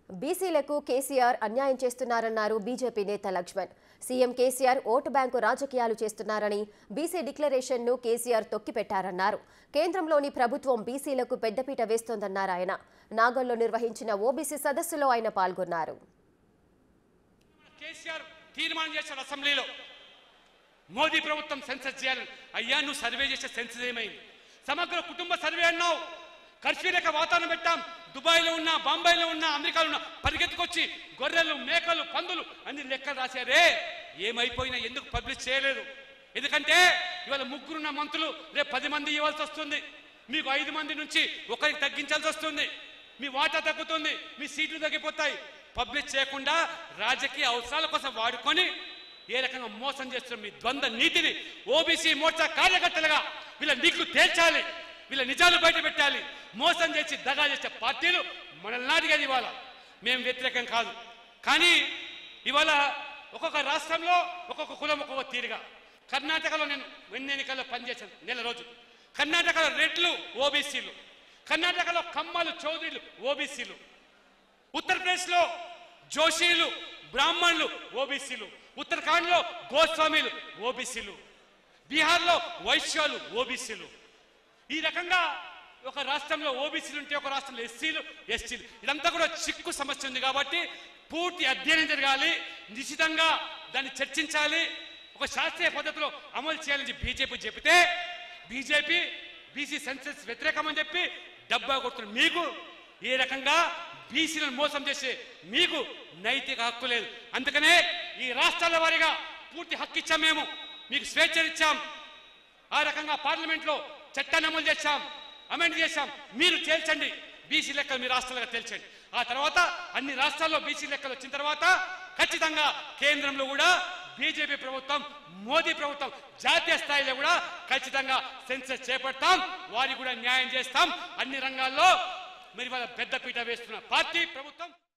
బీసీలకు కేసీఆర్ అన్యాయం చేస్తున్నారన్నారు బీజేపీ నేత Laxman CM KCR vote bank రాజకీయాలు చేస్తున్నారని బీసీ డిక్లరేషన్ను కేసీఆర్ తొక్కిపెట్టారన్నారు కేంద్రంలోని ప్రభుత్వం బీసీలకు పెద్దపీట వేస్తోందన్నారు ఆయన నాగల్లో నిర్వహించిన ఓబీసీ సదస్సులో ఆయన పాల్గొన్నారు కేసీఆర్ తీర్మానం చేశాడు అసెంబ్లీలో మోదీ ప్రభుత్వం సెన్సస్ చేయాలని అయ్యా నువ్వు సర్వే చేసే సెన్సస్ ఏమైంది సమగ్ర కుటుంబ సర్వే అన్నావు కర్ఫ్యూ లేక వాతావరణం పెట్టాం దుబాయ్లో ఉన్నా బాంబేలో ఉన్నా అమెరికాలో ఉన్నా పరిగెత్తుకొచ్చి గొర్రెలు మేకలు పందులు అన్ని లెక్కలు రాశారే ఏమైపోయినా ఎందుకు పబ్లిష్ చేయలేదు ఎందుకంటే ఇవాళ ముగ్గురున్న మంత్రులు రేపు పది మంది ఇవ్వాల్సి వస్తుంది మీకు ఐదు మంది నుంచి ఒకరికి తగ్గించాల్సి వస్తుంది మీ వాటా తగ్గుతుంది మీ సీట్లు తగ్గిపోతాయి పబ్లిష్ చేయకుండా రాజకీయ అవసరాల కోసం వాడుకొని ఏ రకంగా మోసం చేస్తున్న మీ ద్వంద్వ నీతిని ఓబీసీ మోర్చా కార్యకర్తలుగా వీళ్ళ నీకు తేల్చాలి వీళ్ళ నిజాలు బయట పెట్టాలి మోసం చేసి దగా చేసే పార్టీలు మనల్ని నాటిగది ఇవాళ మేము వ్యతిరేకం కాదు కానీ ఇవాళ ఒక్కొక్క రాష్ట్రంలో ఒక్కొక్క కులం ఒక్కొక్క తీరుగా కర్ణాటకలో నేను ఎన్ని ఎన్నికల్లో పనిచేశాను నెల రోజు కర్ణాటకలో రెడ్లు ఓబీసీలు కర్ణాటకలో కమ్మలు చౌదరీలు ఓబీసీలు ఉత్తరప్రదేశ్లో జోషీలు బ్రాహ్మణులు ఓబీసీలు ఉత్తరాఖండ్లో గోస్వామీలు ఓబీసీలు బీహార్లో వైశ్యాలు ఓబీసీలు ఈ రకంగా ఒక రాష్ట్రంలో ఓబీసీలు ఉంటే ఒక రాష్ట్రంలో ఎస్సీలు ఎస్టీలు ఇదంతా కూడా చిక్కు సమస్య ఉంది కాబట్టి పూర్తి అధ్యయనం జరగాలి నిశ్చితంగా దాన్ని చర్చించాలి ఒక శాస్త్రీయ పద్ధతిలో అమలు చేయాలని బీజేపీ చెబితే బీజేపీ బీసీ సెన్సెస్ వ్యతిరేకమని చెప్పి డబ్బా కొడుతున్న మీకు ఏ రకంగా బీసీలను మోసం చేసే మీకు నైతిక హక్కు లేదు అందుకనే ఈ రాష్ట్రాల వారీగా పూర్తి హక్కు ఇచ్చాం మేము మీకు స్వేచ్ఛనిచ్చాం ఆ రకంగా పార్లమెంట్లో చట్టాన్ని అమలు చేశాం అమెండ్ చేశాం మీరు తేల్చండి బీసీ లెక్కలు మీ రాష్ట్రాలుగా తేల్చండి ఆ తర్వాత అన్ని రాష్ట్రాల్లో బీసీ లెక్కలు వచ్చిన తర్వాత ఖచ్చితంగా కేంద్రంలో కూడా బీజేపీ ప్రభుత్వం మోదీ ప్రభుత్వం జాతీయ స్థాయిలో కూడా ఖచ్చితంగా సెన్సెస్ చేపడతాం వారికి కూడా న్యాయం చేస్తాం అన్ని రంగాల్లో మరి వాళ్ళ పెద్దపీట వేస్తున్న పార్టీ ప్రభుత్వం